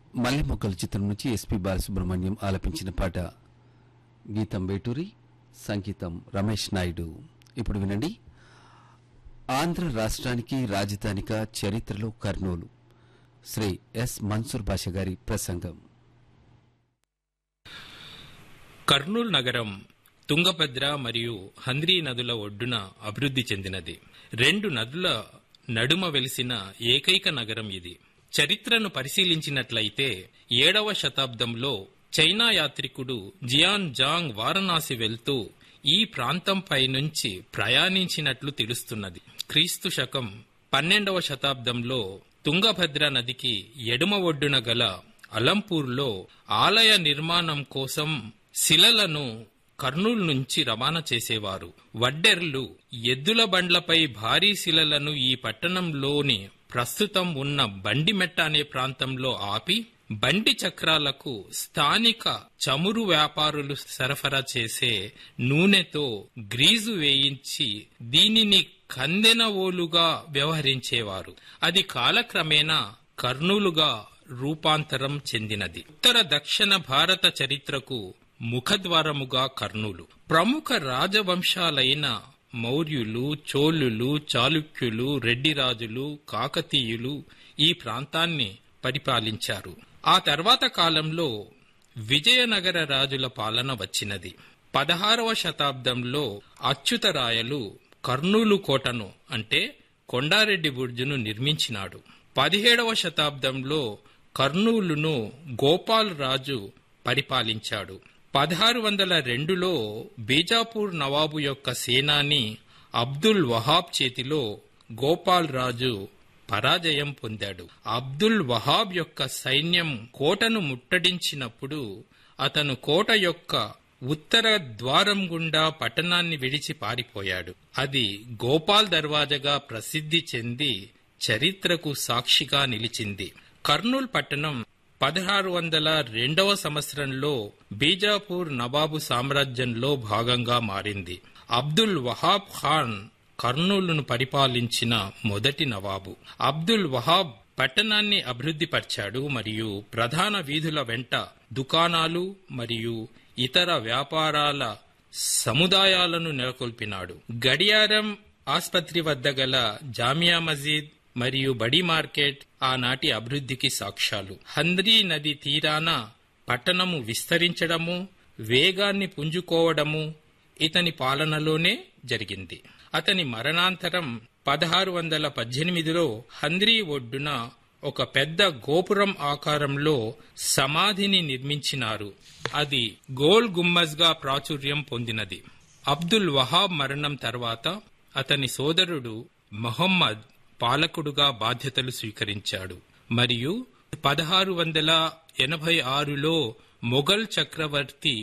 మల్లె మొక్కల చిత్రం నుంచి ఎస్పి బాలసుబ్రహ్మణ్యం ఆలపించిన పాట గీతం వేటూరి సంగీతం రమేష్ నాయుడు ఇప్పుడు వినండి ఆంధ్ర రాష్ట్రానికి రాజధానిగా చరిత్రలో కర్నూలు శ్రీ ఎస్ మన్సూర్ భాష గారి ప్రసంగం కర్నూలు నగరం తుంగభద్ర మరియు హంద్రీ నదుల ఒడ్డున అభివృద్ధి చెందినది రెండు నదుల నడుమ వెలిసిన ఏకైక నగరం ఇది చరిత్రను పరిశీలించినట్లయితే ఏడవ శతాబ్దంలో చైనా యాత్రికుడు జియాన్ జాంగ్ వారణాసి వెళ్తూ ఈ ప్రాంతంపై నుంచి ప్రయాణించినట్లు తెలుస్తున్నది క్రీస్తు శకం పన్నెండవ శతాబ్దంలో తుంగభద్ర నదికి ఎడమ ఒడ్డున గల అలంపూర్లో ఆలయ నిర్మాణం కోసం శిలలను కర్నూలు నుంచి రవాణా చేసేవారు వడ్డెర్లు ఎద్దుల బండ్లపై భారీ శిలలను ఈ పట్టణంలోని ప్రస్తుతం ఉన్న బండిమెట్ట అనే ప్రాంతంలో ఆపి బండి చక్రాలకు స్థానిక చమురు వ్యాపారులు సరఫరా చేసే నూనెతో గ్రీజు వేయించి దీనిని కందెన ఓలుగా వ్యవహరించేవారు అది కాలక్రమేణా కర్నూలుగా రూపాంతరం చెందినది ఉత్తర దక్షిణ భారత చరిత్రకు ముఖద్వారముగా కర్నూలు ప్రముఖ రాజవంశాలైన మౌర్యులు చోళులు చాళుక్యులు రెడ్డిరాజులు కాకతీయులు ఈ ప్రాంతాన్ని పరిపాలించారు ఆ తర్వాత కాలంలో విజయనగర రాజుల పాలన వచ్చినది పదహారవ శతాబ్దంలో అచ్యుతరాయలు కర్నూలు కోటను అంటే కొండారెడ్డి బుర్జును నిర్మించినాడు పదిహేడవ శతాబ్దంలో కర్నూలును గోపాల్ రాజు పరిపాలించాడు పదహారు వందల రెండులో బీజాపూర్ నవాబు యొక్క సేనాని అబ్దుల్ వహాబ్ చేతిలో గోపాల్ రాజు పరాజయం పొందాడు అబ్దుల్ వహాబ్ యొక్క సైన్యం కోటను ముట్టడించినప్పుడు అతను కోట యొక్క ఉత్తర ద్వారం గుండా పట్టణాన్ని విడిచి పారిపోయాడు అది గోపాల్ దర్వాజగా ప్రసిద్ధి చెంది చరిత్రకు సాక్షిగా నిలిచింది కర్నూల్ పట్టణం పదహారు వందల రెండవ సంవత్సరంలో బీజాపూర్ నవాబు సామ్రాజ్యంలో భాగంగా మారింది అబ్దుల్ వహాబ్ ఖాన్ కర్నూలును పరిపాలించిన మొదటి నవాబు అబ్దుల్ వహాబ్ పట్టణాన్ని అభివృద్ధిపరిచాడు మరియు ప్రధాన వీధుల వెంట దుకాణాలు మరియు ఇతర వ్యాపారాల సముదాయాలను నెలకొల్పినాడు గడియారం ఆస్పత్రి వద్ద గల జామియా మసీద్ మరియు బడి మార్కెట్ ఆనాటి అభివృద్ధికి సాక్ష్యాలు హంద్రీ నది తీరాన పట్టణము విస్తరించడము వేగాన్ని పుంజుకోవడము ఇతని పాలనలోనే జరిగింది అతని మరణాంతరం పదహారు వందల పద్దెనిమిదిలో హంద్రీ ఒడ్డున ఒక పెద్ద గోపురం ఆకారంలో సమాధిని నిర్మించినారు అది గోల్ గుమ్మజ్గా ప్రాచుర్యం పొందినది అబ్దుల్ వహాబ్ మరణం తర్వాత అతని సోదరుడు మొహమ్మద్ పాలకుడుగా బాధ్యతలు స్వీకరించాడు మరియు పదహారు వందల ఎనభై ఆరులో మొఘల్ చక్రవర్తి